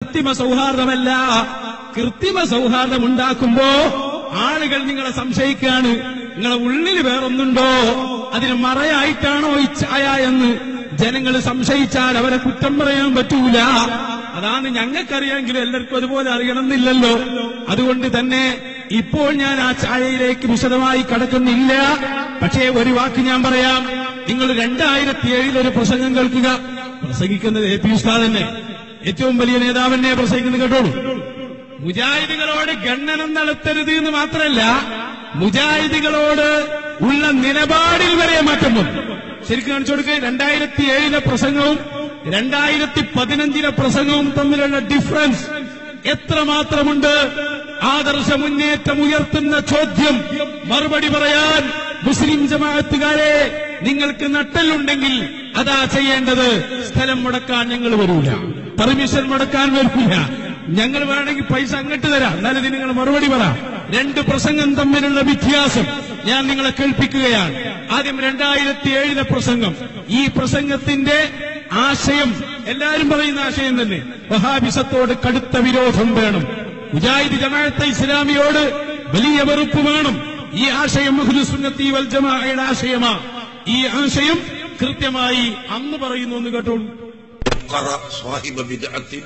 കൃത്രിമ സൗഹാർദ്ദമല്ല കൃത്രിമ സൗഹാർദ്ദം ഉണ്ടാക്കുമ്പോ ആളുകൾ നിങ്ങളെ സംശയിക്കാണ് നിങ്ങളെ ഉള്ളിൽ വേറൊന്നുണ്ടോ അതിന് മറയായിട്ടാണോ ഈ ചായ എന്ന് ജനങ്ങൾ സംശയിച്ചാൽ അവരെ കുറ്റം പറയാൻ പറ്റൂല അതാണ് ഞങ്ങൾക്കറിയാമെങ്കിലും എല്ലാവർക്കും അതുപോലെ അറിയണമെന്നില്ലല്ലോ അതുകൊണ്ട് തന്നെ ഇപ്പോൾ ഞാൻ ആ ചായയിലേക്ക് വിശദമായി കടക്കുന്നില്ല പക്ഷേ ഒരു വാക്ക് ഞാൻ പറയാം നിങ്ങൾ രണ്ടായിരത്തി ഏഴിൽ ഒരു പ്രസംഗം കേൾക്കുക പ്രസംഗിക്കുന്നത് എ പി ഉസ്താദ് തന്നെ ഏറ്റവും വലിയ നേതാവെന്നെ പ്രസംഗിക്കുന്നത് കേട്ടോളൂ മുജാഹിദുകളോട് ഗണ്ണനം നടത്തരുത് എന്ന് മാത്രമല്ല മുജാഹിദുകളോട് ഉള്ള നിലപാടിൽ വരെ മാറ്റം വന്നു ശരിക്കും കാണിച്ചു കൊടുക്കുക രണ്ടായിരത്തി ഏഴിലെ പ്രസംഗവും രണ്ടായിരത്തി പതിനഞ്ചിലെ പ്രസംഗവും തമ്മിലുള്ള ഡിഫറൻസ് എത്രമാത്രമുണ്ട് ആദർശ മുന്നേറ്റം ഉയർത്തുന്ന ചോദ്യം മറുപടി പറയാൻ മുസ്ലിം ജമാഅത്തുകാരെ നിങ്ങൾക്ക് നട്ടലുണ്ടെങ്കിൽ അതാ ചെയ്യേണ്ടത് സ്ഥലം മുടക്കാൻ ഞങ്ങൾ വരൂല പെർമിഷൻ മുടക്കാൻ വരില്ല ഞങ്ങൾ വേണമെങ്കിൽ പൈസ അങ്ങോട്ട് തരാം എന്നാലും ഇത് നിങ്ങൾ മറുപടി പറ രണ്ട് പ്രസംഗം തമ്മിലുള്ള വ്യത്യാസം ഞാൻ നിങ്ങളെ കേൾപ്പിക്കുകയാണ് ആദ്യം രണ്ടായിരത്തി ഏഴിലെ പ്രസംഗം ഈ പ്രസംഗത്തിന്റെ ആശയം എല്ലാവരും പറയുന്ന ആശയം തന്നെ വഹാബിസത്തോട് കടുത്ത വിരോധം വേണം മുജാഹിദ് ജമാഅത്തെ ഇസ്ലാമിയോട് വലിയ വെറുപ്പ് വേണം ഈ ആശയം മുഹ്ലുസുന്നത്തി വൽ ജമാഅയുടെ ആശയമാ ഈ ആശയം കൃത്യമായി അന്ന് പറയുന്നു എന്ന് കേട്ടോളൂ ഖറ സ്വാഹിബ ബിദ്അത്തിൻ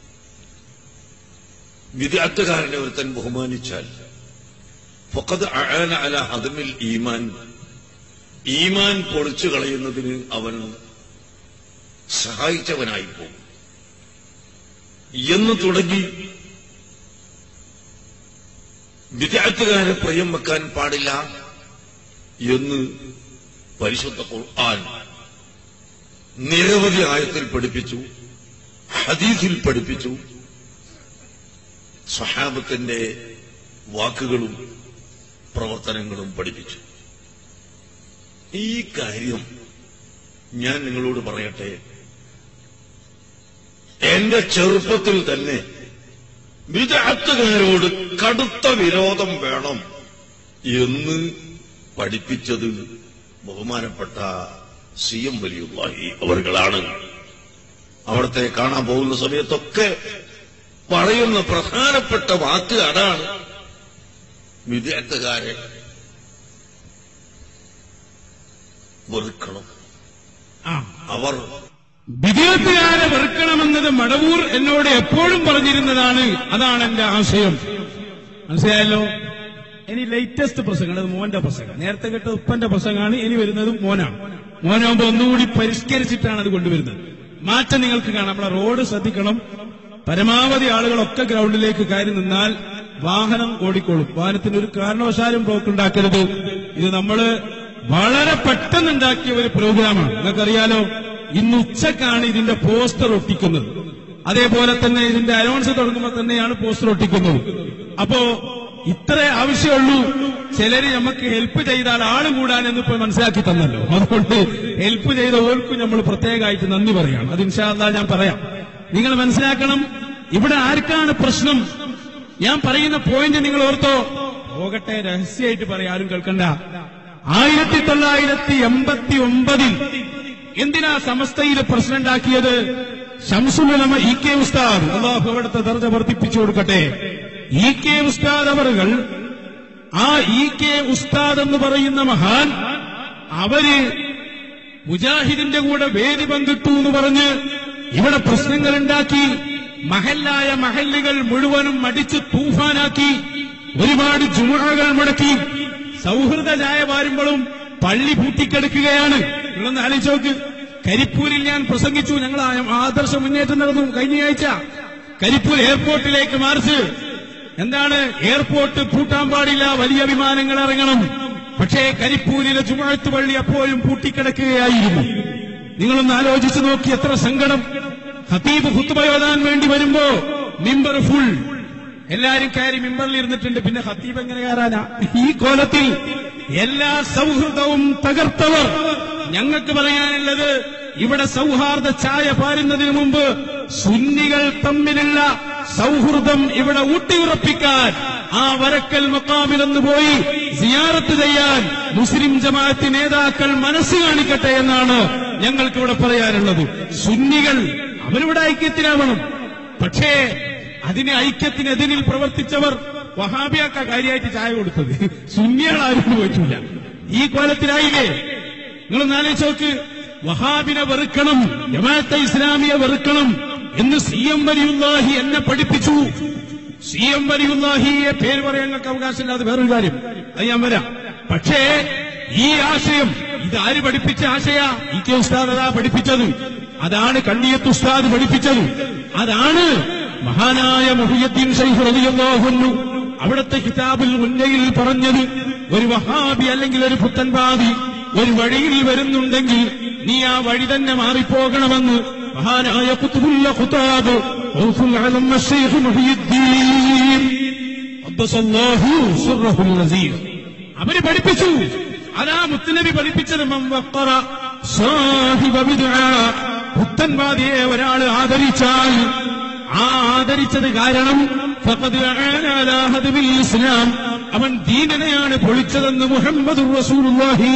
വിദഗ്ധകാരനെ ഒരുത്തൻ ബഹുമാനിച്ചാൽ ഫഖദ് അആന അല ഹദമിൽ ഈമാൻ ഈമാൻ പൊളിച്ചു കളയുന്നതിന് അവൻ സഹായിച്ചവനായി പോകും എന്ന് തുടങ്ങി വിദഗ്ധകാരെ പ്രിയം വെക്കാൻ പാടില്ല എന്ന് പരിശുദ്ധ ഖുർആൻ നിരവധി ആയത്തിൽ പഠിപ്പിച്ചു ഹദീസിൽ പഠിപ്പിച്ചു സ്വഹാബത്തിന്റെ വാക്കുകളും പ്രവർത്തനങ്ങളും പഠിപ്പിച്ചു ഈ കാര്യം ഞാൻ നിങ്ങളോട് പറയട്ടെ എന്റെ ചെറുപ്പത്തിൽ തന്നെ വിദഗ്ധകാരോട് കടുത്ത വിരോധം വേണം എന്ന് പഠിപ്പിച്ചത് ബഹുമാനപ്പെട്ട സി എം വലിയുള്ളാഹി അവർകളാണ് അവിടത്തെ കാണാൻ പോകുന്ന സമയത്തൊക്കെ പറയുന്ന പ്രധാനപ്പെട്ട വാക്ക് അതാണ് വിദഗ്ധകാരെ വെറുക്കണം ആ അവർ വിദേഹത്തുകാരെ വെറുക്കണമെന്നത് മടവൂർ എന്നോട് എപ്പോഴും പറഞ്ഞിരുന്നതാണ് അതാണ് എന്റെ ആശയം മനസ്സിലായല്ലോ ഇനി ലേറ്റസ്റ്റ് പ്രസംഗം അത് മോന്റെ പ്രസംഗം നേരത്തെ കേട്ട ഉപ്പന്റെ പ്രസംഗമാണ് ഇനി വരുന്നതും മോനാണ് മോനാകുമ്പോ ഒന്നുകൂടി പരിഷ്കരിച്ചിട്ടാണ് അത് കൊണ്ടുവരുന്നത് മാറ്റം നിങ്ങൾക്ക് കാണാം നമ്മളെ റോഡ് ശ്രദ്ധിക്കണം പരമാവധി ആളുകളൊക്കെ ഗ്രൗണ്ടിലേക്ക് കയറി നിന്നാൽ വാഹനം ഓടിക്കോളും വാഹനത്തിന് ഒരു കാരണവശാലും ബ്ലോക്ക് ഉണ്ടാക്കരുത് ഇത് നമ്മള് വളരെ പെട്ടെന്ന് ഉണ്ടാക്കിയ ഒരു പ്രോഗ്രാമാണ് നിങ്ങൾക്കറിയാലോ ഇന്ന് ഉച്ചക്കാണ് ഇതിന്റെ പോസ്റ്റർ ഒട്ടിക്കുന്നത് അതേപോലെ തന്നെ ഇതിന്റെ അനൗൺസ് തുടങ്ങുമ്പോൾ തന്നെയാണ് പോസ്റ്റർ ഒട്ടിക്കുന്നത് അപ്പോ ഇത്ര ആവശ്യമുള്ളൂ ചിലര് നമുക്ക് ഹെൽപ്പ് ചെയ്താൽ ആള് കൂടാനെന്ന് ഇപ്പൊ മനസ്സിലാക്കി തന്നല്ലോ അതുകൊണ്ട് ഹെൽപ്പ് ചെയ്ത ഓർക്കും നമ്മൾ പ്രത്യേകമായിട്ട് നന്ദി പറയാണ് അത് ഇൻഷാല്ലാ ഞാൻ പറയാം നിങ്ങൾ മനസ്സിലാക്കണം ഇവിടെ ആർക്കാണ് പ്രശ്നം ഞാൻ പറയുന്ന പോയിന്റ് നിങ്ങൾ ഓർത്തോ പോകട്ടെ രഹസ്യമായിട്ട് പറയാം ആരും കേൾക്കണ്ട ആയിരത്തി തൊള്ളായിരത്തി എൺപത്തി ഒമ്പതിൽ എന്തിനാ സമസ്തയിൽ പ്രസിഡന്റാക്കിയത് ഷംസുലമ ഇ കെ ഉസ്താദ് അള്ളാഹു അവിടുത്തെ ദർജ വർദ്ധിപ്പിച്ചു കൊടുക്കട്ടെ ഇ കെ ഉസ്താദ് അവറുകൾ ആ ഇ കെ ഉസ്താദ് എന്ന് പറയുന്ന മഹാൻ അവര് മുജാഹിദിന്റെ കൂടെ വേദി പങ്കിട്ടു എന്ന് പറഞ്ഞ് ഇവിടെ പ്രശ്നങ്ങൾ ഉണ്ടാക്കി മഹല്ലായ മഹല്ലുകൾ മുഴുവനും മടിച്ച് തൂഫാനാക്കി ഒരുപാട് ജുമുഴകൾ മുടക്കി സൗഹൃദ ചായ പാരുമ്പോഴും പള്ളി പൂട്ടിക്കെടുക്കുകയാണ് നിങ്ങളൊന്ന് ആലോചിച്ചോക്ക് കരിപ്പൂരിൽ ഞാൻ പ്രസംഗിച്ചു ഞങ്ങൾ ആ- ആദർശ മുന്നേറ്റം നടന്നു കഴിഞ്ഞ ആഴ്ച കരിപ്പൂർ എയർപോർട്ടിലേക്ക് മാർച്ച് എന്താണ് എയർപോർട്ട് പൂട്ടാൻ പാടില്ല വലിയ വിമാനങ്ങൾ ഇറങ്ങണം പക്ഷേ കരിപ്പൂരിലെ ചുമഴത്ത് പള്ളി അപ്പോഴും പൂട്ടിക്കിടക്കുകയായിരുന്നു നിങ്ങളൊന്ന് ആലോചിച്ച് നോക്കി എത്ര സങ്കടം ഹത്തീബ് ഹുത്തുബയോദാൻ വേണ്ടി വരുമ്പോ മിമ്പർ ഫുൾ എല്ലാരും കയറി മിമ്പറിൽ ഇരുന്നിട്ടുണ്ട് പിന്നെ ഹത്തീബ് എങ്ങനെ കയറാനാ ഈ കോലത്തിൽ എല്ലാ സൗഹൃദവും തകർത്തവർ ഞങ്ങൾക്ക് പറയാനുള്ളത് ഇവിടെ സൗഹാർദ്ദ ചായ പാരുന്നതിന് മുമ്പ് സുന്നികൾ തമ്മിലുള്ള സൗഹൃദം ഇവിടെ ഊട്ടിയുറപ്പിക്കാൻ ആ വരക്കൽ മക്കാമിലൊന്ന് പോയി സിയാറത്ത് ചെയ്യാൻ മുസ്ലിം ജമാഅത്ത് നേതാക്കൾ മനസ്സ് കാണിക്കട്ടെ എന്നാണ് ഞങ്ങൾക്ക് ഇവിടെ പറയാനുള്ളത് സുന്നികൾ അവരിവിടെ ഐക്യത്തിലാവണം പക്ഷേ അതിന് ഐക്യത്തിനെതിരിൽ പ്രവർത്തിച്ചവർ വഹാബിയാക്ക കാര്യമായിട്ട് ചായ കൊടുത്തത് സുന്നികളാരും പോയിട്ടില്ല ഈ കോലത്തിലായില്ലേ നിങ്ങൾ ആലോചിച്ച് നോക്ക് വഹാബിനെ വെറുക്കണം ജമാഅത്തെ ഇസ്ലാമിയെ വെറുക്കണം എന്ന് സി എം വലിയുല്ലാഹി എന്നെ പഠിപ്പിച്ചു സി എം വലിയുല്ലാഹിയെ പേര് പറയാൻ ഞങ്ങൾക്ക് അവകാശമില്ല അത് വേറൊരു കാര്യം അത് ഞാൻ വരാം പക്ഷേ ഈ ആശയം ഇത് ആര് പഠിപ്പിച്ച ആശയ ഇ കെ ഉസ്താദ് അതാ പഠിപ്പിച്ചത് അതാണ് കണ്ണിയത്ത് ഉസ്താദ് പഠിപ്പിച്ചത് അതാണ് മഹാനായ മുഹിയദ്ദീൻ ഷൈഖ് റളിയല്ലാഹു അവിടുത്തെ കിതാബിൽ മുന്നയിൽ പറഞ്ഞത് ഒരു വഹാബി അല്ലെങ്കിൽ ഒരു പുത്തൻവാദി ഒരു വഴിയിൽ വരുന്നുണ്ടെങ്കിൽ നീ ആ വഴി തന്നെ മാറിപ്പോകണമെന്ന് മഹാനായ കുത്തുബുല്ല ഖുതാബ് ഔഫുൽ അലം ഷൈഖ് മുഹിയുദ്ദീൻ ഖദ്ദസല്ലാഹു സിർറഹുൽ അസീർ അവര് പഠിപ്പിച്ചു അതാ മുത്തുനബി പഠിപ്പിച്ചത് മൻ വഖറ സാഹിബ ബിദ്അ പുത്തൻവാദിയെ ഒരാൾ ആദരിച്ചാൽ ആ ആദരിച്ചത് കാരണം ഫഖദ് അആന അലാ ഹദ്മിൽ ഇസ്ലാം അവൻ ദീനനെയാണ് പൊളിച്ചതെന്ന് മുഹമ്മദ് റസൂലുള്ളാഹി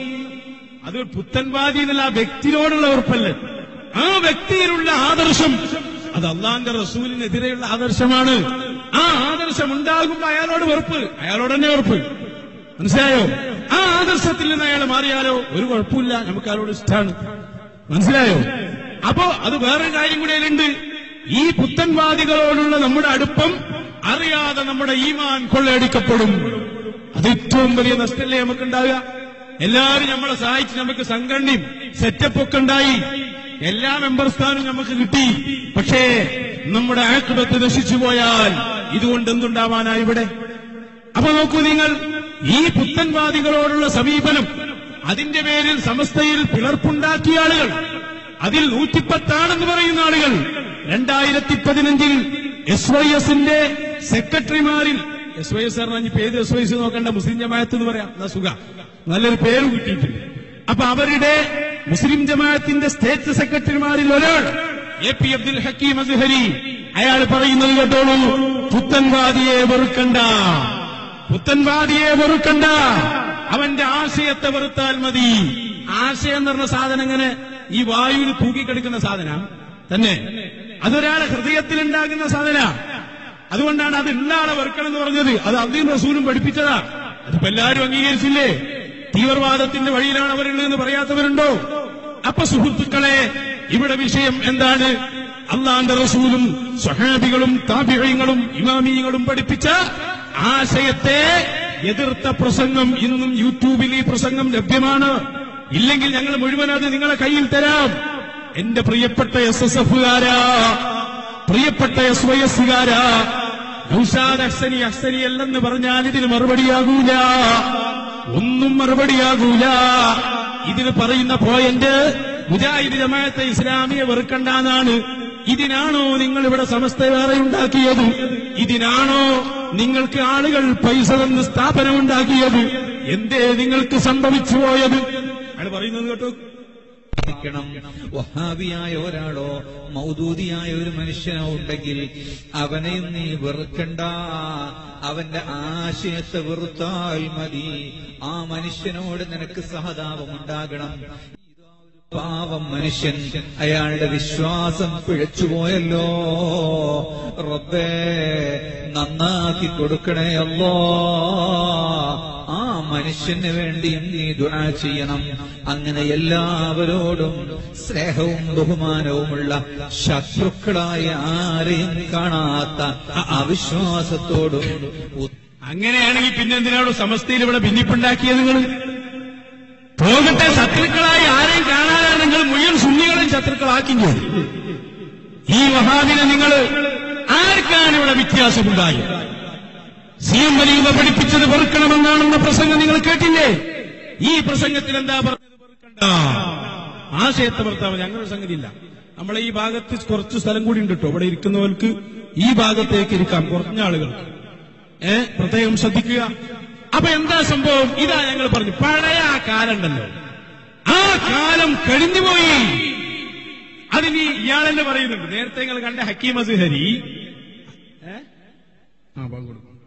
അത് പുത്തൻവാദി എന്നുള്ള ആ വ്യക്തിയോടുള്ള ഉറപ്പല്ല ആ വ്യക്തിയിലുള്ള ആദർശം അത് അള്ളാന്റെ റസൂലിനെതിരെയുള്ള ആദർശമാണ് ആ ആദർശം ഉണ്ടാകുമ്പോ അയാളോട് വെറുപ്പ് അയാളോട് തന്നെ വെറുപ്പ് മനസ്സിലായോ ആ ആദർശത്തിൽ നിന്ന് അയാൾ മാറിയാലോ ഒരു കുഴപ്പമില്ല നമുക്ക് അയാളോട് ഇഷ്ടമാണ് മനസ്സിലായോ അപ്പോ അത് വേറെ കാര്യം കൂടെ അതിലുണ്ട് ഈ പുത്തൻവാദികളോടുള്ള നമ്മുടെ അടുപ്പം അറിയാതെ നമ്മുടെ ഈമാൻ കൊള്ളയടിക്കപ്പെടും അത് ഏറ്റവും വലിയ നഷ്ടല്ലേ നമുക്കുണ്ടാവുക എല്ലാവരും നമ്മളെ സഹായിച്ച് നമുക്ക് സംഘടനയും സെറ്റപ്പ് ഒക്കെ ഉണ്ടായി എല്ലാ മെമ്പർ സ്ഥാനവും നമുക്ക് കിട്ടി പക്ഷേ നമ്മുടെ ആക്രിപത്ത് നശിച്ചു പോയാൽ ഇതുകൊണ്ട് എന്തുണ്ടാവാനാ ഇവിടെ അപ്പൊ നോക്കൂ നിങ്ങൾ ഈ പുത്തൻവാദികളോടുള്ള സമീപനം അതിന്റെ പേരിൽ സമസ്തയിൽ പിളർപ്പുണ്ടാക്കിയ ആളുകൾ അതിൽ നൂറ്റിപ്പത്താണെന്ന് പറയുന്ന ആളുകൾ രണ്ടായിരത്തി പതിനഞ്ചിൽ എസ് വൈ എസിന്റെ സെക്രട്ടറിമാരിൽ എസ് വൈ എസ് പറഞ്ഞാൽ ഇപ്പൊ ഏത് എസ് വൈ എസ് നോക്കണ്ട മുസ്ലിം ജമാഅത്ത് എന്ന് പറയാം എന്നാ സുഖ നല്ലൊരു പേര് കിട്ടിയിട്ടുണ്ട് അപ്പൊ അവരുടെ മുസ്ലിം ജമാഅത്തിന്റെ സ്റ്റേറ്റ് സെക്രട്ടറിമാരിൽ ഒരാൾ എ പി അബ്ദുൽ ഹക്കീം അസ്ഹരി അയാൾ പറയുന്നത് കേട്ടോളൂ പുത്തൻവാദിയെ വെറുക്കണ്ട പുത്തൻവാദിയെ വെറുക്കണ്ട അവന്റെ ആശയത്തെ വെറുത്താൽ മതി ആശയം എന്ന് പറഞ്ഞ സാധനം ഇങ്ങനെ ഈ വായുവിൽ തൂക്കിക്കെടുക്കുന്ന സാധന തന്നെ അതൊരാളെ ഹൃദയത്തിൽ ഉണ്ടാകുന്ന സാധന അതുകൊണ്ടാണ് അത് ഉള്ള ആളെ വെറുക്കണം എന്ന് പറഞ്ഞത് അത് അബ്ദീൻ റസൂലും പഠിപ്പിച്ചതാ അതിപ്പോ എല്ലാവരും അംഗീകരിച്ചില്ലേ തീവ്രവാദത്തിന്റെ വഴിയിലാണ് അവരുള്ളതെന്ന് പറയാത്തവരുണ്ടോ അപ്പൊ സുഹൃത്തുക്കളെ ഇവിടെ വിഷയം എന്താണ് അള്ളാന്റെ റസൂലും സ്വഹാബികളും താപിഴയങ്ങളും ഇമാമിയങ്ങളും പഠിപ്പിച്ച ആശയത്തെ എതിർത്ത പ്രസംഗം ഇന്നും യൂട്യൂബിൽ ഈ പ്രസംഗം ലഭ്യമാണ് ഇല്ലെങ്കിൽ ഞങ്ങൾ മുഴുവൻ അത് നിങ്ങളെ കയ്യിൽ തരാം എന്റെ പ്രിയപ്പെട്ട എസ് എസ് എഫുകാരാ പ്രിയപ്പെട്ട എസ് വൈ എസുകാരാ നൌഷാദ് അഹ്സനി അഹ്സനി അല്ലെന്ന് പറഞ്ഞാൽ ഇതിന് മറുപടിയാകൂല ഒന്നും മറുപടിയാകൂല ഇതിന് പറയുന്ന പോയിന്റ് മുജാഹിദ് ജമാഅത്തെ ഇസ്ലാമിയെ വെറുക്കണ്ടെന്നാണ് ഇതിനാണോ നിങ്ങൾ ഇവിടെ സമസ്ത വേറെ ഉണ്ടാക്കിയത് ഇതിനാണോ നിങ്ങൾക്ക് ആളുകൾ പൈസ തന്ന് സ്ഥാപനം ഉണ്ടാക്കിയത് എന്തേ നിങ്ങൾക്ക് സംഭവിച്ചു പോയത് അയാൾ പറയുന്നത് കേട്ടോ ക്കണം വഹാബിയായ ഒരാളോ മൗദൂദിയായ ഒരു മനുഷ്യനോ ഉണ്ടെങ്കിൽ അവനെയും നീ വെറുക്കണ്ട അവന്റെ ആശയത്തെ വെറുത്താൽ മതി ആ മനുഷ്യനോട് നിനക്ക് സഹതാപം ഉണ്ടാകണം പാവം മനുഷ്യൻ അയാളുടെ വിശ്വാസം പിഴച്ചുപോയല്ലോ റബ്ബേ നന്നാക്കി കൊടുക്കണേ അല്ലോ ആ മനുഷ്യന് വേണ്ടിയും നീ ദുആ ചെയ്യണം അങ്ങനെ എല്ലാവരോടും സ്നേഹവും ബഹുമാനവുമുള്ള ശത്രുക്കളായ ആരെയും കാണാത്ത അവിശ്വാസത്തോടും ഉ- അങ്ങനെയാണെങ്കിൽ പിന്നെ എന്തിനാണോ സമസ്തയിൽ ഇവിടെ ഭിന്നിപ്പുണ്ടാക്കിയത് നിങ്ങൾ പോകട്ടെ ശത്രുക്കളായി ആരെയും കാണാനാണ് നിങ്ങൾ മുഴുവൻ സുന്നികളെയും ശത്രുക്കളാക്കിയും ചെയ്തു ഈ വഹാബിനെ നിങ്ങൾ ആർക്കാണ് ഇവിടെ വ്യത്യാസമുണ്ടായത് സി എം വലിയ പഠിപ്പിച്ചത് വെറുക്കണമെന്നാണെന്ന പ്രസംഗം നിങ്ങൾ കേട്ടില്ലേ ഈ പ്രസംഗത്തിൽ എന്താ പറഞ്ഞത് വെറുക്കണ്ട ആശയത്തെ ഭർത്താവ് മതി അങ്ങനെ ഒരു സംഗതിയില്ല നമ്മളെ ഈ ഭാഗത്ത് കുറച്ച് സ്ഥലം കൂടി ഉണ്ട് കേട്ടോ ഇവിടെ ഇരിക്കുന്നവർക്ക് ഈ ഭാഗത്തേക്ക് ഇരിക്കാം കുറഞ്ഞ ആളുകൾക്ക് ഏ പ്രത്യേകം ശ്രദ്ധിക്കുക അപ്പൊ എന്താ സംഭവം ഇതാ ഞങ്ങൾ പറഞ്ഞു പഴയ ആ കാലം ഉണ്ടല്ലോ ആ കാലം കഴിഞ്ഞുപോയി അതിനി ഇയാളെന്നെ പറയുന്നുണ്ട് നേരത്തെ നിങ്ങൾ കണ്ട ഹക്കീം അസുഹരി ഏ? ആ പങ്കെടുക്കും